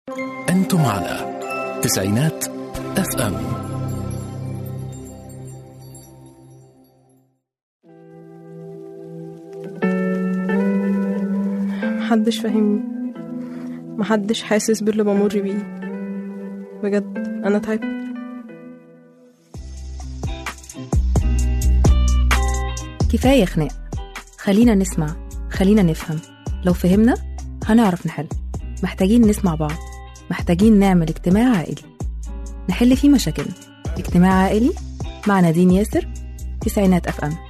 أنتم على تسعينات اف ام محدش فاهمني محدش حاسس باللي بمر بيه بجد انا تعبت كفاية خناق خلينا نسمع خلينا نفهم لو فهمنا هنعرف نحل محتاجين نسمع بعض محتاجين نعمل اجتماع عائلي نحل فيه مشاكلنا اجتماع عائلي مع نادين ياسر تسعينات اف ام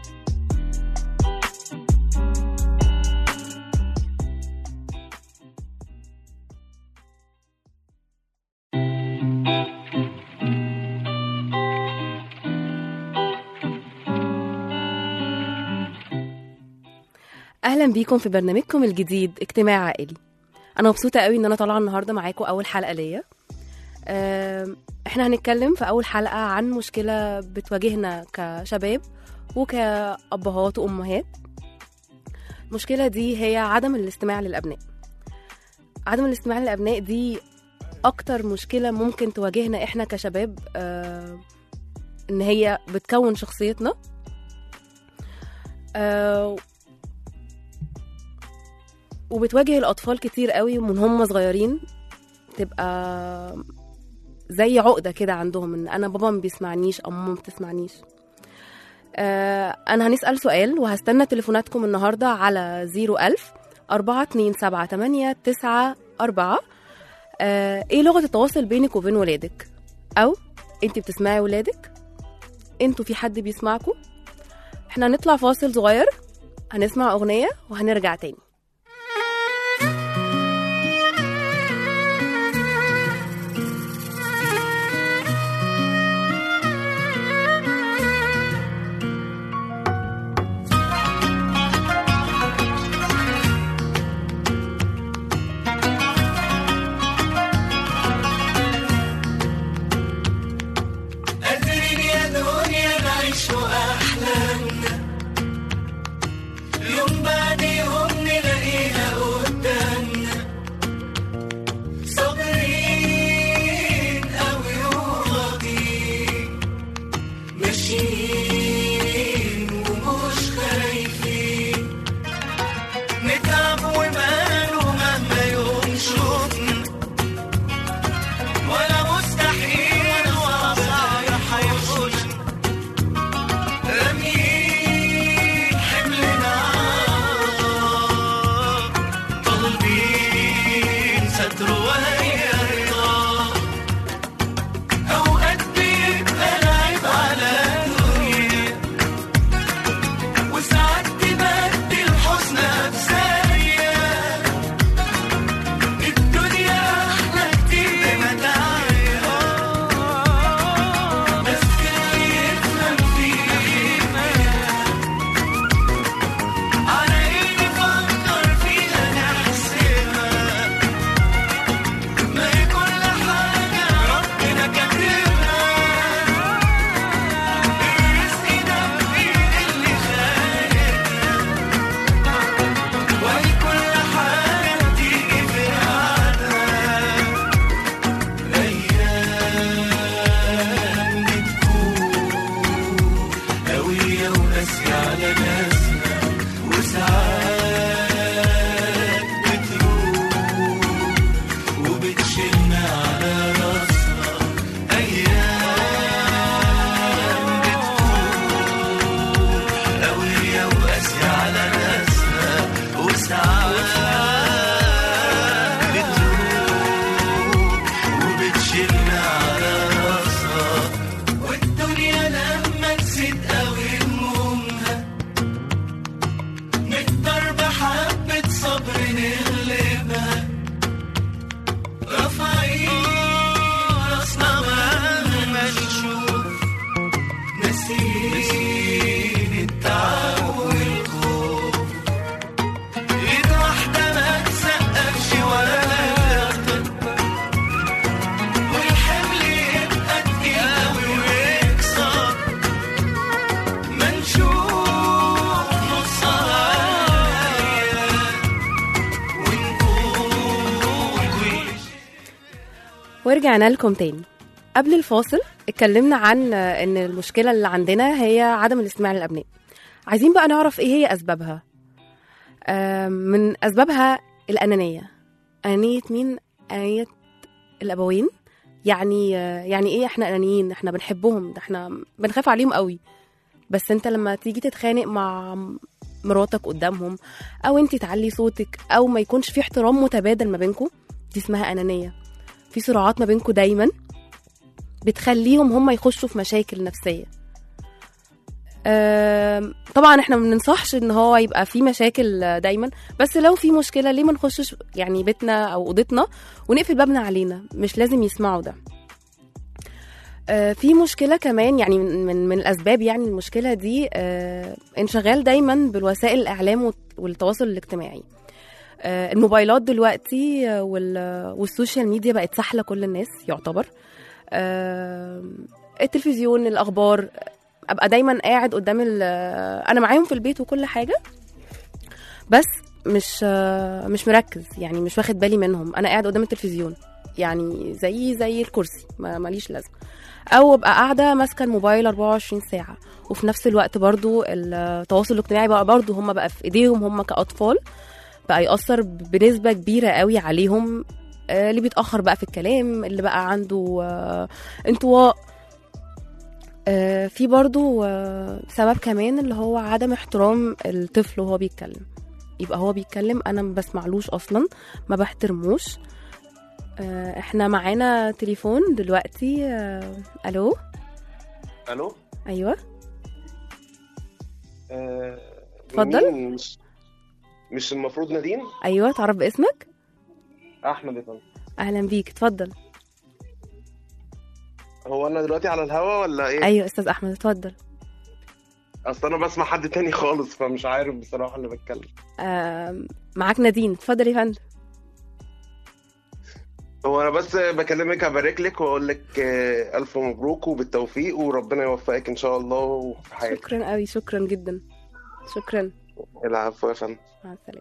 اهلا بيكم في برنامجكم الجديد اجتماع عائلي انا مبسوطه قوي ان انا طالعه النهارده معاكم اول حلقه ليا آم، احنا هنتكلم في اول حلقه عن مشكله بتواجهنا كشباب وكابهات وامهات المشكله دي هي عدم الاستماع للابناء عدم الاستماع للابناء دي اكتر مشكله ممكن تواجهنا احنا كشباب آه، ان هي بتكون شخصيتنا آه، وبتواجه الأطفال كتير قوي من هم صغيرين تبقى زي عقدة كده عندهم إن أنا بابا ما بيسمعنيش أو ماما ما بتسمعنيش آه أنا هنسأل سؤال وهستنى تليفوناتكم النهاردة على 01000 4278 9 4 آه إيه لغة التواصل بينك وبين ولادك أو أنت بتسمعي ولادك أنتوا في حد بيسمعكم احنا هنطلع فاصل صغير هنسمع أغنية وهنرجع تاني قادرين يا دنيا نعيش أحلامنا يوم بعد يوم ورجعنا لكم تاني قبل الفاصل اتكلمنا عن ان المشكله اللي عندنا هي عدم الاستماع للابناء عايزين بقى نعرف ايه هي اسبابها آم، من اسبابها الانانيه انانيه مين انانيه الابوين يعني يعني ايه احنا انانيين احنا بنحبهم ده احنا بنخاف عليهم قوي بس انت لما تيجي تتخانق مع مراتك قدامهم او انت تعلي صوتك او ما يكونش في احترام متبادل ما بينكم دي اسمها انانيه في صراعات ما بينكم دايما بتخليهم هم يخشوا في مشاكل نفسيه آم، طبعا احنا ما بننصحش ان هو يبقى في مشاكل دايما بس لو في مشكله ليه ما نخشش يعني بيتنا او اوضتنا ونقفل بابنا علينا مش لازم يسمعوا ده آه، في مشكله كمان يعني من من, من الاسباب يعني المشكله دي آه، انشغال دايما بالوسائل الاعلام والت- والتواصل الاجتماعي آه، الموبايلات دلوقتي آه، وال- والسوشيال ميديا بقت سحله كل الناس يعتبر آه، التلفزيون الاخبار ابقى دايما قاعد قدام ال- انا معاهم في البيت وكل حاجه بس مش آه، مش مركز يعني مش واخد بالي منهم انا قاعد قدام التلفزيون يعني زي زي الكرسي ما ماليش لازمه او ابقى قاعده ماسكه الموبايل 24 ساعه وفي نفس الوقت برضو التواصل الاجتماعي بقى برضو هم بقى في ايديهم هم كاطفال بقى يأثر بنسبة كبيرة قوي عليهم آه، اللي بيتأخر بقى في الكلام اللي بقى عنده آه، انطواء آه، في برضو آه، سبب كمان اللي هو عدم احترام الطفل وهو بيتكلم يبقى هو بيتكلم انا ما بسمعلوش اصلا ما بحترموش آه، احنا معانا تليفون دلوقتي آه، الو الو ايوه آه، اتفضل. مين؟ مش مش المفروض نادين ايوه تعرف باسمك احمد يا فندم اهلا بيك اتفضل هو انا دلوقتي على الهوا ولا ايه ايوه استاذ احمد اتفضل اصل انا بسمع حد تاني خالص فمش عارف بصراحه اللي بتكلم آم، معاك نادين اتفضل يا فندم هو انا بس بكلمك ابارك لك واقول لك آه، الف مبروك وبالتوفيق وربنا يوفقك ان شاء الله في حياتك شكرا قوي شكرا جدا شكرا العفو يا فندم مع السلامة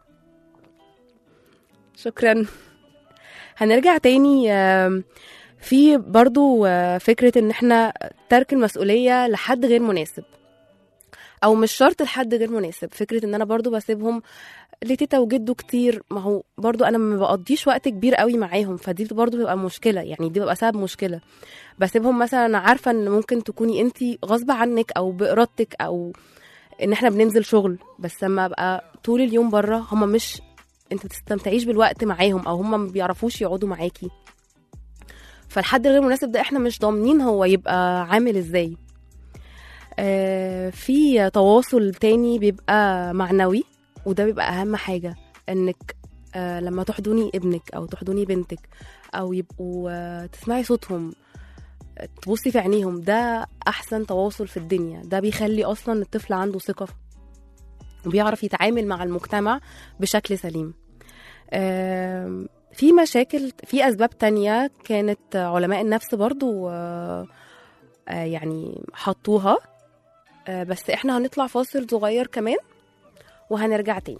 شكرا هنرجع تاني آم، في برضو آه، فكرة ان احنا ترك المسؤولية لحد غير مناسب او مش شرط لحد غير مناسب فكرة ان انا برضو بسيبهم لتيتا وجده كتير ما هو برضو انا ما بقضيش وقت كبير قوي معاهم فدي برضو بتبقى مشكلة يعني دي بتبقى سبب مشكلة بسيبهم مثلا أنا عارفة ان ممكن تكوني انت غصب عنك او بارادتك او ان احنا بننزل شغل بس لما ابقى طول اليوم بره هما مش انت بتستمتعيش بالوقت معاهم او هما ما بيعرفوش يقعدوا معاكي فالحد الغير مناسب ده احنا مش ضامنين هو يبقى عامل ازاي آه في تواصل تاني بيبقى معنوي وده بيبقى اهم حاجة انك آه لما تحضني ابنك او تحضني بنتك او يبقوا آه تسمعي صوتهم آه، تبصي في عينيهم ده احسن تواصل في الدنيا ده بيخلي اصلا الطفل عنده ثقة وبيعرف يتعامل مع المجتمع بشكل سليم آم، في مشاكل في أسباب تانية كانت علماء النفس برضو آه، آه، يعني حطوها آه، بس احنا هنطلع فاصل صغير كمان وهنرجع تاني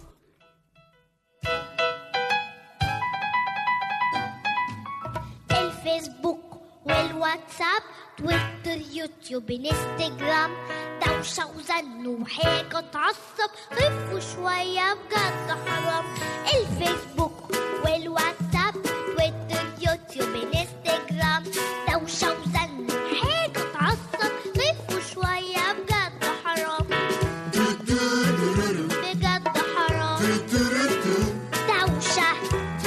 الفيسبوك والواتساب تويتر يوتيوب انستجرام دوشة وزن وحاجة تعصب خفوا شوية بجد حرام الفيسبوك والواتساب تويتر يوتيوب انستجرام دوشة وزن وحاجة تعصب خفوا شوية بجد حرام بجد حرام دوشة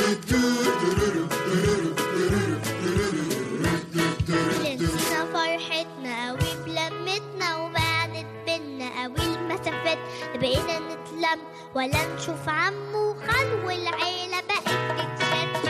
نسينا فرحتنا قوي بلمتنا وبعدت بينا قوي المسافات بقينا نتلم ولا نشوف عمو وخال والعيلة بقت تتشد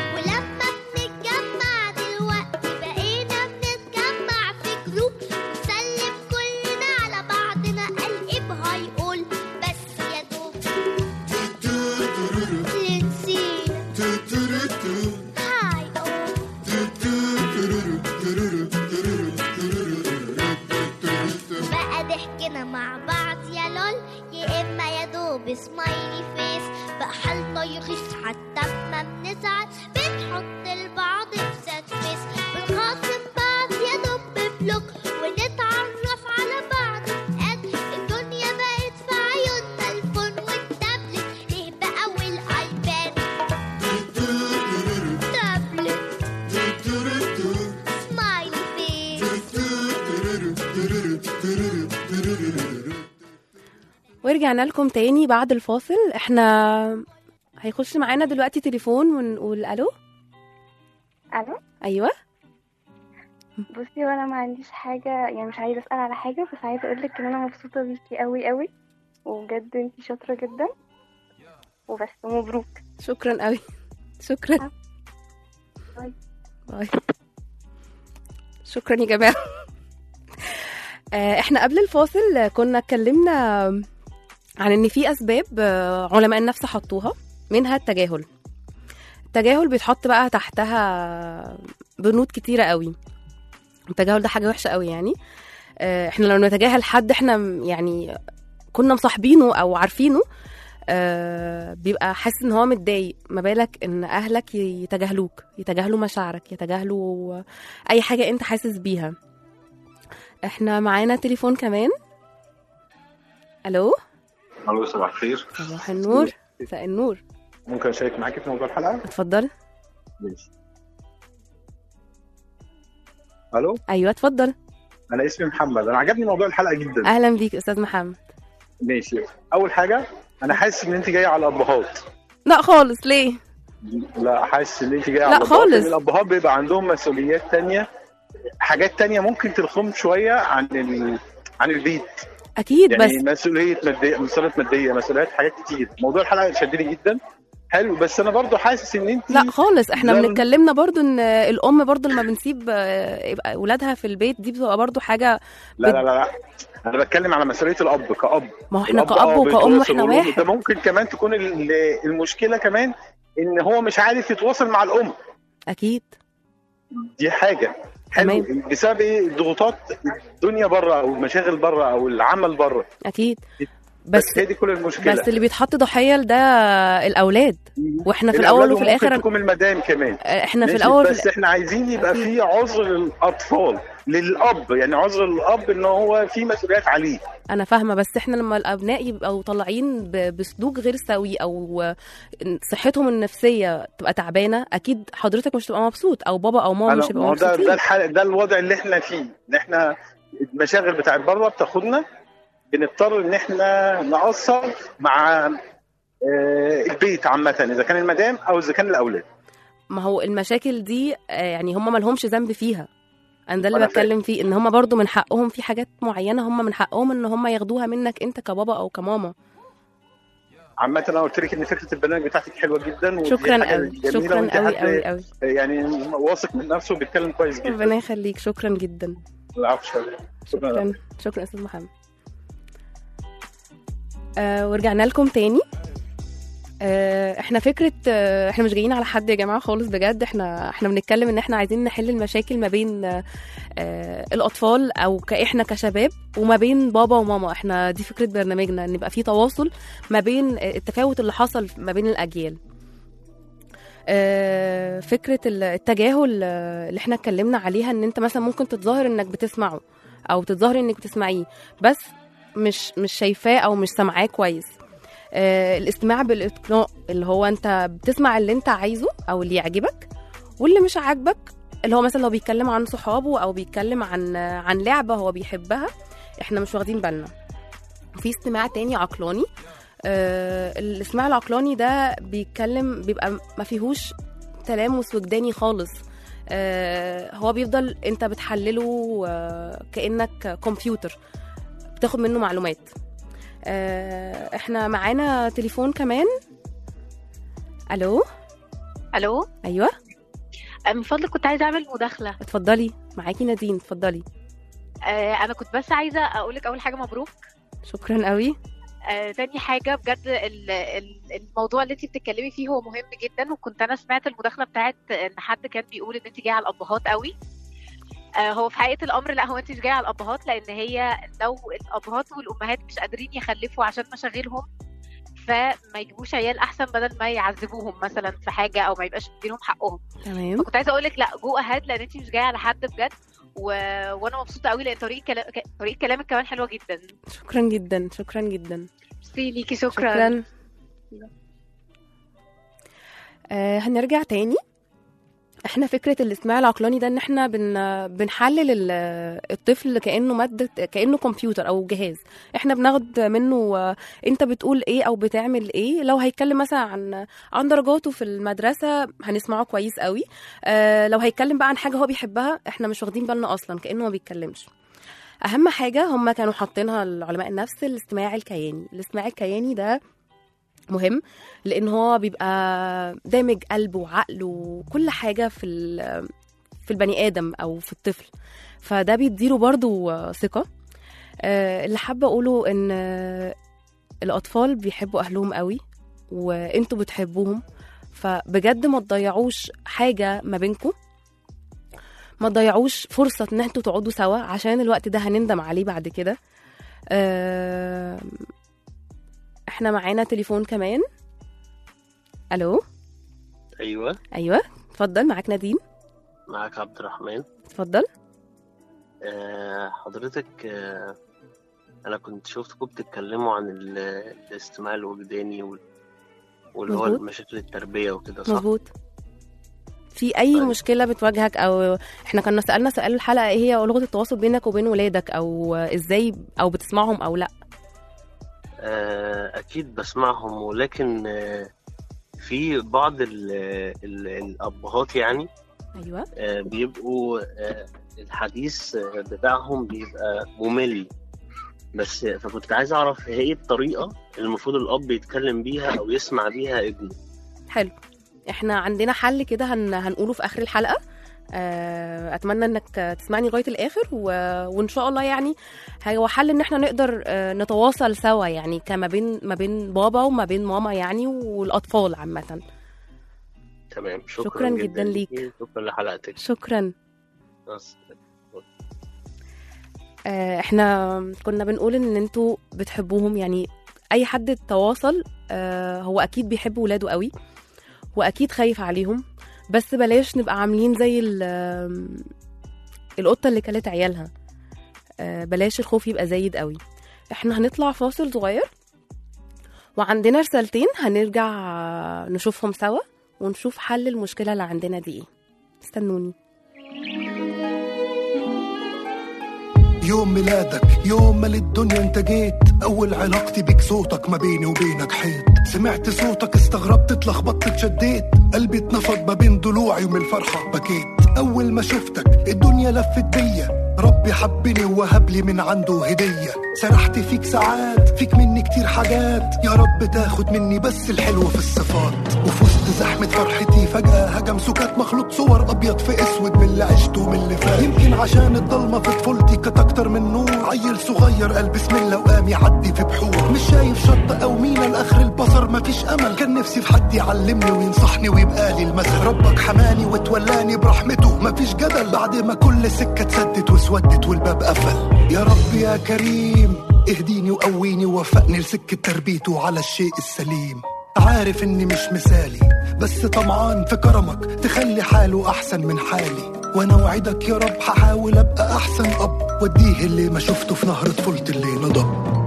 ورجعنا لكم تاني بعد الفاصل احنا هيخش معانا دلوقتي تليفون ونقول الو الو ايوه بصي وانا ما عنديش حاجه يعني مش عايزه اسال على حاجه بس عايزه اقول لك ان انا مبسوطه بيكي قوي قوي وبجد انتي شاطره جدا وبس مبروك شكرا قوي شكرا باي. باي شكرا يا جماعه آه، احنا قبل الفاصل كنا اتكلمنا عن ان في اسباب آه، علماء النفس حطوها منها التجاهل التجاهل بيتحط بقى تحتها بنود كتيره قوي التجاهل ده حاجه وحشه قوي يعني آه، احنا لو نتجاهل حد احنا م- يعني كنا مصاحبينه او عارفينه آه، بيبقى حاسس ان هو متضايق ما بالك ان اهلك ي- يتجاهلوك يتجاهلوا مشاعرك يتجاهلوا اي حاجه انت حاسس بيها احنا معانا تليفون كمان الو الو صباح الخير صباح النور مساء النور ممكن اشارك معاكي في موضوع الحلقه اتفضل ماشي الو ايوه اتفضل انا اسمي محمد انا عجبني موضوع الحلقه جدا اهلا بيك استاذ محمد ماشي اول حاجه انا حاسس ان انت جايه على الابهات لا خالص ليه لا حاسس ان انت جايه لا على الابهات خالص. لأن الابهات بيبقى عندهم مسؤوليات تانية حاجات تانية ممكن تلخم شويه عن ال... عن البيت اكيد يعني بس مسؤوليه ماديه مسؤوليات ماديه مسؤوليات حاجات كتير موضوع الحلقه شدني جدا حلو بس انا برضو حاسس ان انت لا خالص احنا لا، بنتكلمنا برضو ان الام برضو لما بنسيب آه، يبقى اولادها في البيت دي بتبقى برضو حاجه لا لا لا لا انا بتكلم على مسؤوليه الاب كاب ما هو احنا الأب كأب آه وكأم بيتواصل احنا والأم. واحد ده ممكن كمان تكون ال- المشكله كمان ان هو مش عارف يتواصل مع الام اكيد دي حاجه حلو تمام. بسبب ايه الضغوطات الدنيا بره او المشاغل بره او العمل بره اكيد بس بس هي دي كل المشكله بس اللي بيتحط ضحيه لده الاولاد واحنا في الأولاد الاول وفي وممكن الاخر تكون المدام كمان احنا في ماشي؟ الاول بس احنا عايزين يبقى أكيد. في عذر للاطفال للاب يعني عذر للاب ان هو في مسؤوليات عليه انا فاهمه بس احنا لما الابناء يبقوا طالعين ب- بسلوك غير سوي او صحتهم النفسيه تبقى تعبانه اكيد حضرتك مش هتبقى مبسوط او بابا او ماما أنا- مش ما هيبقوا هو ده ده مبسوطين الحال ده الوضع اللي احنا فيه ان احنا المشاغل بتاعت بره بتاخدنا بنضطر ان احنا نقصر مع آه، البيت عامه اذا كان المدام او اذا كان الاولاد ما هو المشاكل دي آه، يعني هم ما لهمش ذنب فيها انا ده اللي أنا بتكلم فيه ان هم برضو من حقهم في حاجات معينه هم من حقهم ان هم ياخدوها منك انت كبابا او كماما عامه انا قلت لك ان فكره البرنامج بتاعتك حلوه جدا ودي شكرا حاجة قوي جميلة شكرا وأنت قوي حد قوي قوي يعني واثق من نفسه وبيتكلم كويس جدا ربنا يخليك شكرا جدا العفو شكرا شكرا شكرا استاذ محمد آه ورجعنا لكم تاني آه احنا فكره آه احنا مش جايين على حد يا جماعه خالص بجد احنا احنا بنتكلم ان احنا عايزين نحل المشاكل ما بين آه آه الاطفال او كاحنا كشباب وما بين بابا وماما احنا دي فكره برنامجنا ان يبقى في تواصل ما بين آه، التفاوت اللي حصل ما بين الاجيال آه، فكره ال- التجاهل آه، اللي احنا اتكلمنا عليها ان انت مثلا ممكن تتظاهر انك بتسمعه او تتظاهر انك بتسمعيه بس مش مش شايفاه او مش سامعاه كويس آه، الاستماع بالاتقناء اللي هو انت بتسمع اللي انت عايزه او اللي يعجبك واللي مش عاجبك اللي هو مثلا لو بيتكلم عن صحابه او بيتكلم عن عن لعبه هو بيحبها احنا مش واخدين بالنا في استماع تاني عقلاني آه الاستماع العقلاني ده بيتكلم بيبقى ما فيهوش تلامس وجداني خالص آه هو بيفضل انت بتحلله آه كانك كمبيوتر بتاخد منه معلومات آه احنا معانا تليفون كمان الو الو ايوه من فضلك كنت عايزه اعمل مداخله اتفضلي معاكي نادين اتفضلي آه انا كنت بس عايزه اقول لك اول حاجه مبروك شكرا قوي آه تاني حاجه بجد ال- ال- الموضوع اللي انت بتتكلمي فيه هو مهم جدا وكنت انا سمعت المداخله بتاعت ان حد كان بيقول ان انت جايه على الابهات قوي آه هو في حقيقه الامر لا هو انت مش جايه على الابهات لان هي لو الابهات والامهات مش قادرين يخلفوا عشان مشاغلهم فما يجيبوش عيال احسن بدل ما يعذبوهم مثلا في حاجه او ما يبقاش مدينهم حقهم تمام فكنت عايزه اقول لك لا جو اهاد لان انت مش جايه على حد بجد و... وانا مبسوطه قوي لان طريقه كلا... ك- طريقه كلامك كمان حلوه جدا شكرا جدا شكرا جدا ميرسي ليكي شكرا, شكرا آه هنرجع تاني احنا فكره الاستماع العقلاني ده ان احنا بن بنحلل ال- الطفل كانه ماده كانه كمبيوتر او جهاز احنا بناخد منه آه، انت بتقول ايه او بتعمل ايه لو هيتكلم مثلا عن عن درجاته في المدرسه هنسمعه كويس قوي آه لو هيتكلم بقى عن حاجه هو بيحبها احنا مش واخدين بالنا اصلا كانه ما بيتكلمش اهم حاجه هم كانوا حاطينها العلماء النفس الاستماع الكياني الاستماع الكياني ده مهم لان هو بيبقى دامج قلبه وعقله وكل حاجه في ال- في البني ادم او في الطفل فده بيديله برضو ثقه آه، اللي حابه اقوله ان آه، الاطفال بيحبوا اهلهم قوي وانتوا بتحبوهم فبجد ما تضيعوش حاجه ما بينكم ما تضيعوش فرصه ان انتوا تقعدوا سوا عشان الوقت ده هنندم عليه بعد كده آه، احنا معانا تليفون كمان الو ايوه ايوه اتفضل معاك نادين معاك عبد الرحمن اتفضل آه حضرتك آه انا كنت شفتكم بتتكلموا عن ال- الاستماع الوجداني وال- واللي هو مظبوط. مشاكل التربيه وكده صح مظبوط في اي طيب. مشكله بتواجهك او احنا كنا سالنا سؤال الحلقه ايه هي لغه التواصل بينك وبين ولادك او ازاي او بتسمعهم او لا آه اكيد بسمعهم ولكن آه في بعض ال ال الابهات يعني ايوه آه بيبقوا آه الحديث آه، بتاعهم بيبقى ممل بس فكنت عايز اعرف ايه الطريقه اللي المفروض الاب يتكلم بيها او يسمع بيها ابنه حلو احنا عندنا حل كده هن... هنقوله في اخر الحلقه آه، اتمنى انك تسمعني لغايه الاخر و... وان شاء الله يعني هو حل ان احنا نقدر آه، نتواصل سوا يعني كما بين ما بين بابا وما بين ماما يعني والاطفال عامه تمام شكرا, شكراً جداً ليك. شكرا لحلقتك شكرا بس. آه، احنا كنا بنقول ان انتوا بتحبوهم يعني اي حد تواصل آه، هو اكيد بيحب ولاده قوي واكيد خايف عليهم بس بلاش نبقى عاملين زي ال- آم، القطه اللي كلت عيالها آه، بلاش الخوف يبقى زايد قوي احنا هنطلع فاصل صغير وعندنا رسالتين هنرجع آه، نشوفهم سوا ونشوف حل المشكله اللي عندنا دي ايه استنوني يوم ميلادك يوم ما للدنيا انت جيت اول علاقتي بيك صوتك ما بيني وبينك حيط سمعت صوتك استغربت اتلخبطت اتشديت قلبي اتنفض ما بين ضلوعي ومن الفرحة بكيت اول ما شفتك الدنيا لفت بيا ربي حبني ووهب لي من عنده هدية سرحت فيك ساعات فيك مني كتير حاجات يا رب تاخد مني بس الحلو في الصفات وفي وسط زحمة فرحتي فجأة هجم سكات مخلوط صور أبيض في أسود من اللي عشته ومن اللي فات يمكن عشان الضلمة في طفولتي كانت أكتر من نور عيل صغير قال بسم الله وقام يعدي في بحور مش شايف شط أو مينا لآخر البصر مفيش أمل كان نفسي في حد يعلمني وينصحني ويبقى لي المثل ربك حماني وتولاني برحمته مفيش جدل بعد ما كل سكة اتسدت واسودت والباب قفل يا رب يا كريم اهديني وقويني ووفقني لسكة تربيته على الشيء السليم عارف اني مش مثالي بس طمعان في كرمك تخلي حاله احسن من حالي وانا وعدك يا رب هحاول ابقى احسن اب واديه اللي ما شفته في نهر طفولتي اللي نضب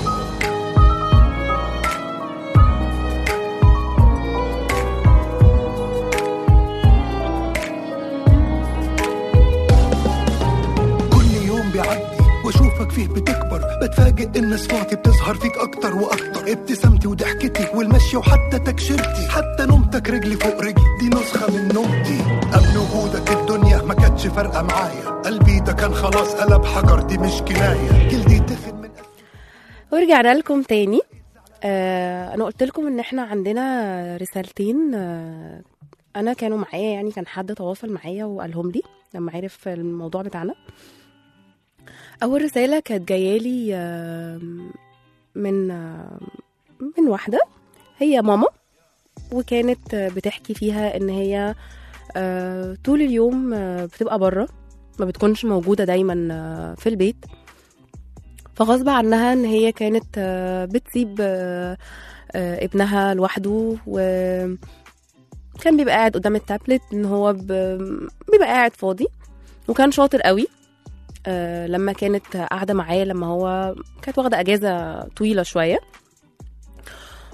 كل يوم بيعدي واشوفك فيه بتكبر بتفاجئ ان صفاتي بتظهر فيك اكتر واكتر ابتسامتي وضحكتي والمشي وحتى تكشيرتي حتى نومتك رجلي فوق رجلي دي نسخه من نومتي قبل وجودك الدنيا ما كانتش فارقه معايا قلبي ده كان خلاص قلب حجر دي مش كنايه جلدي تخن من ورجعنا لكم تاني آه انا قلت لكم ان احنا عندنا رسالتين آه انا كانوا معايا يعني كان حد تواصل معايا وقالهم لي لما عرف الموضوع بتاعنا اول رساله كانت جايالي آه من آه من واحده هي ماما وكانت آه، بتحكي فيها ان هي آه طول اليوم آه بتبقى بره ما بتكونش موجوده دايما آه في البيت فغصب عنها ان هي كانت آه، بتسيب آه، آه، ابنها لوحده وكان بيبقى قاعد قدام التابلت ان هو ب- بيبقى قاعد فاضي وكان شاطر قوي آه، لما كانت قاعده معاه لما هو كانت واخده اجازه طويله شويه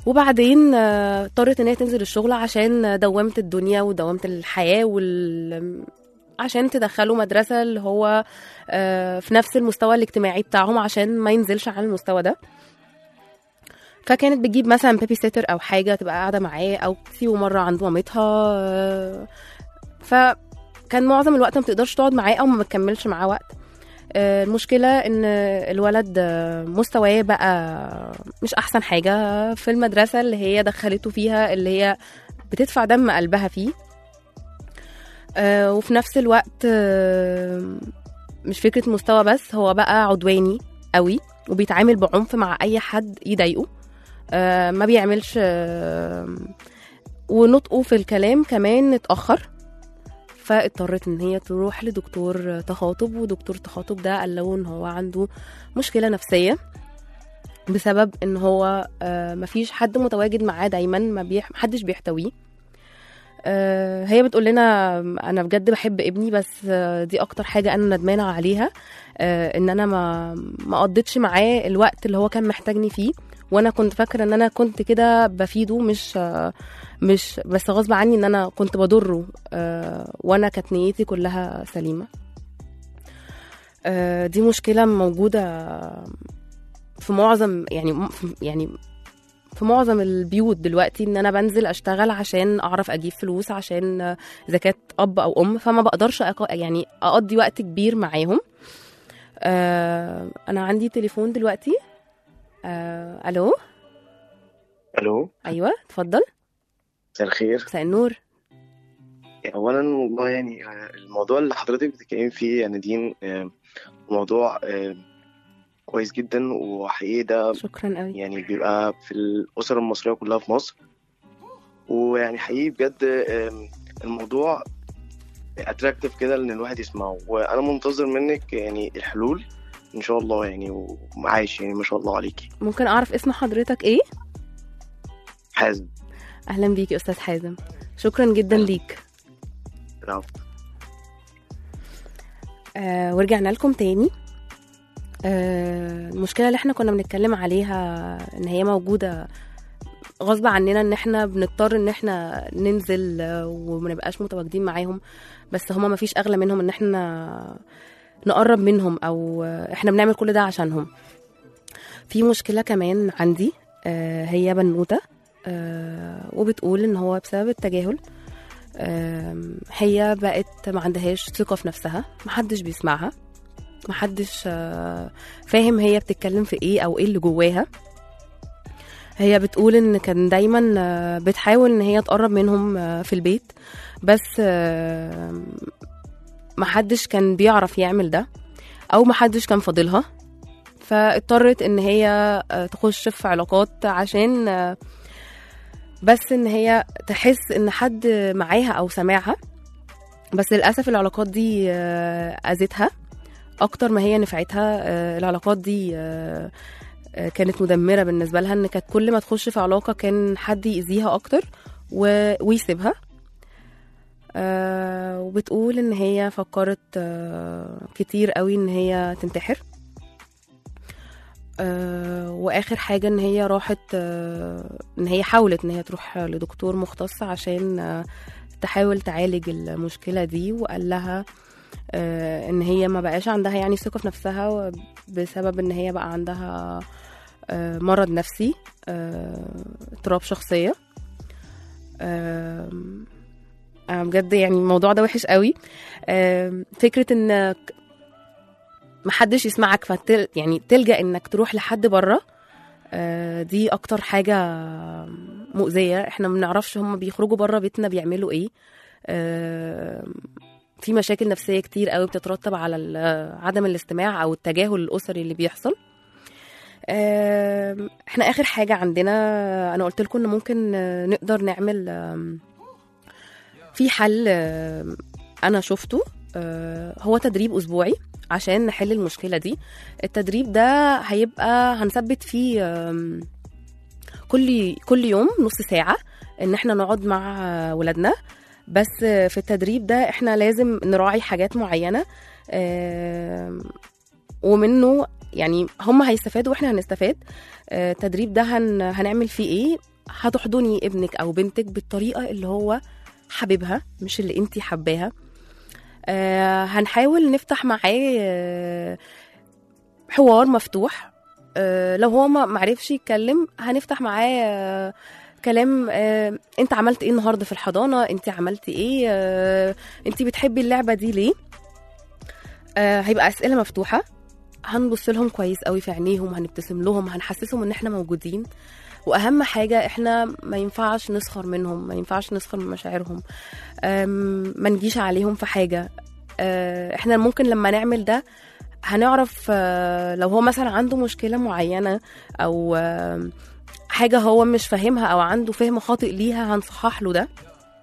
وبعدين آه، اضطرت ان هي تنزل الشغل عشان دوامة الدنيا ودوامة الحياة وال عشان تدخله مدرسة اللي هو آه، في نفس المستوى الاجتماعي بتاعهم عشان ما ينزلش عن المستوى ده فكانت بتجيب مثلا بيبي سيتر او حاجه تبقى قاعده معاه او تسيبه مره عند مامتها آه، فكان معظم الوقت ما بتقدرش تقعد معاه او ما بتكملش معاه وقت آه، المشكله ان الولد آه، مستواه بقى مش احسن حاجه في المدرسه اللي هي دخلته فيها اللي هي بتدفع دم قلبها فيه آه، وفي نفس الوقت آه، مش فكره مستوى بس هو بقى عدواني قوي وبيتعامل بعنف مع اي حد يضايقه آه، ما بيعملش آه، ونطقه في الكلام كمان اتاخر فاضطرت ان هي تروح لدكتور تخاطب ودكتور تخاطب ده قال له ان هو عنده مشكله نفسيه بسبب ان هو آه، مفيش حد متواجد معاه دايما ما بيح... محدش بيحتويه آه، هي بتقول لنا انا بجد بحب ابني بس آه، دي اكتر حاجه انا ندمانه عليها آه، ان انا ما ما قضيتش معاه الوقت اللي هو كان محتاجني فيه وانا كنت فاكره ان انا كنت كده بفيده مش آه، مش بس غصب عني ان انا كنت بضره آه، وانا كانت نيتي كلها سليمه آه، دي مشكله موجوده في معظم يعني يعني في معظم البيوت دلوقتي ان انا بنزل اشتغل عشان اعرف اجيب فلوس عشان آه، اذا كانت اب او ام فما بقدرش أق... يعني اقضي وقت كبير معاهم آه انا عندي تليفون دلوقتي آه الو الو ايوه اتفضل مساء الخير مساء النور اولا والله يعني آه، الموضوع اللي حضرتك بتتكلم فيه يا نادين آه، موضوع آه، كويس جدا وحقيقي ده شكرا قوي يعني بيبقى في الاسر المصريه كلها في مصر ويعني حقيقي بجد آم، الموضوع اتراكتيف كده ان الواحد يسمعه وانا منتظر منك يعني الحلول ان شاء الله يعني وعايش يعني ما شاء الله عليكي ممكن اعرف اسم حضرتك ايه حازم اهلا بيك يا استاذ حازم شكرا جدا ليك العفو آه ورجعنا لكم تاني آه المشكله اللي احنا كنا بنتكلم عليها ان هي موجوده غصب عننا ان احنا بنضطر ان احنا ننزل آه، ومنبقاش متواجدين معاهم بس هما مفيش اغلى منهم ان احنا نقرب منهم او آه، احنا بنعمل كل ده عشانهم في مشكله كمان عندي آه، هي بنوته آه، وبتقول ان هو بسبب التجاهل آم، هي بقت ما عندهاش ثقة في نفسها محدش بيسمعها محدش آه، فاهم هي بتتكلم في ايه او ايه اللي جواها هي بتقول ان كان دايما آه، بتحاول ان هي تقرب منهم آه، في البيت بس آه، محدش كان بيعرف يعمل ده او محدش كان فاضلها فاضطرت ان هي آه، تخش في علاقات عشان آه، بس ان هي تحس ان حد معاها او سامعها بس للاسف العلاقات دي آه، اذتها اكتر ما هي نفعتها آه، العلاقات دي آه، آه، كانت مدمره بالنسبه لها ان كانت كل ما تخش في علاقه كان حد يأذيها اكتر و- ويسيبها آه، وبتقول ان هي فكرت آه، كتير قوي ان هي تنتحر آه، واخر حاجه ان هي راحت آه، ان هي حاولت ان هي تروح لدكتور مختص عشان آه، تحاول تعالج المشكله دي وقال لها آه، ان هي ما بقاش عندها يعني ثقه في نفسها بسبب ان هي بقى عندها آه، مرض نفسي آه، اضطراب شخصيه آم، انا بجد يعني الموضوع ده وحش قوي آم، فكره انك محدش يسمعك فتل يعني تلجأ انك تروح لحد بره آه، دي اكتر حاجة مؤذية احنا ما بنعرفش هم بيخرجوا بره بيتنا بيعملوا ايه آه، في مشاكل نفسية كتير قوي بتترتب على ال- عدم الاستماع او التجاهل الاسري اللي بيحصل آه، احنا اخر حاجة عندنا انا قلت لكم ان ممكن آه، نقدر نعمل آم، في حل آم، انا شفته آه، هو تدريب اسبوعي عشان نحل المشكله دي التدريب ده هيبقى هنثبت فيه آم، كل كل يوم نص ساعه ان احنا نقعد مع ولادنا بس في التدريب ده احنا لازم نراعي حاجات معينه آم، ومنه يعني هم هيستفادوا واحنا هنستفاد آه، التدريب ده هن هنعمل فيه ايه هتحضني ابنك او بنتك بالطريقه اللي هو حاببها مش اللي انت حباها آه هنحاول نفتح معاه آه حوار مفتوح آه لو هو ما معرفش يتكلم هنفتح معاه آه كلام آه انت عملت ايه النهارده في الحضانه انت عملتي ايه آه انت بتحبي اللعبه دي ليه آه هيبقى اسئله مفتوحه هنبص لهم كويس قوي في عينيهم هنبتسم لهم هنحسسهم ان احنا موجودين واهم حاجه احنا ما ينفعش نسخر منهم ما ينفعش نسخر من مشاعرهم أم، ما نجيش عليهم في حاجه أه، احنا ممكن لما نعمل ده هنعرف أه، لو هو مثلا عنده مشكله معينه او أم، حاجه هو مش فاهمها او عنده فهم خاطئ ليها هنصحح له ده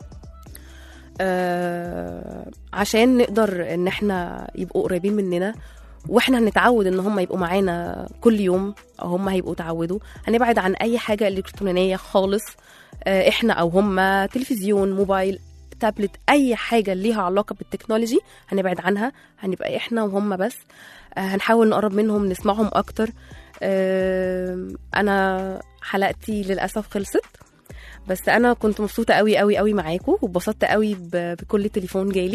أه، عشان نقدر ان احنا يبقوا قريبين مننا واحنا هنتعود ان هم يبقوا معانا كل يوم او هم هيبقوا تعودوا هنبعد عن اي حاجه الكترونيه خالص آه، احنا او هم تلفزيون موبايل تابلت اي حاجه ليها علاقه بالتكنولوجي هنبعد عنها هنبقى احنا وهم بس آه، هنحاول نقرب منهم نسمعهم اكتر آه، انا حلقتي للاسف خلصت بس انا كنت مبسوطه قوي قوي قوي معاكم واتبسطت قوي ب- بكل تليفون جالي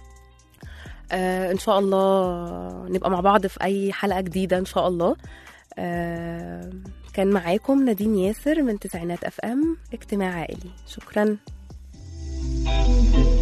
آه ان شاء الله نبقى مع بعض في اي حلقه جديده ان شاء الله آه كان معاكم نادين ياسر من تسعينات اف ام اجتماع عائلي شكرا